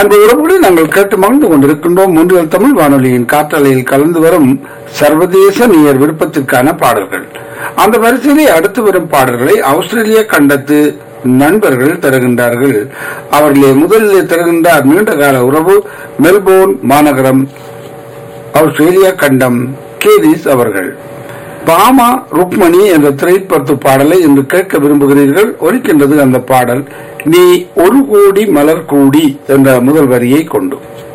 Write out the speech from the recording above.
அன்பு உறவுகளை நாங்கள் கேட்டு மகிழ்ந்து கொண்டிருக்கின்றோம் முன்றியல் தமிழ் வானொலியின் காற்றலையில் கலந்து வரும் சர்வதேச நேயர் விருப்பத்திற்கான பாடல்கள் அந்த வரிசையிலே அடுத்து வரும் பாடல்களை ஆஸ்திரேலிய கண்டத்து நண்பர்கள் தருகின்றார்கள் அவர்களே முதலில் தருகின்றார் நீண்ட கால உறவு மெல்போர்ன் மாநகரம் ஆஸ்திரேலியா கண்டம் கேரிஸ் அவர்கள் பாமா ருக்மணி என்ற திரைப்படத்து பாடலை இன்று கேட்க விரும்புகிறீர்கள் ஒலிக்கின்றது அந்த பாடல் நீ ஒரு கோடி மலர் கூடி என்ற முதல் வரியை கொண்டு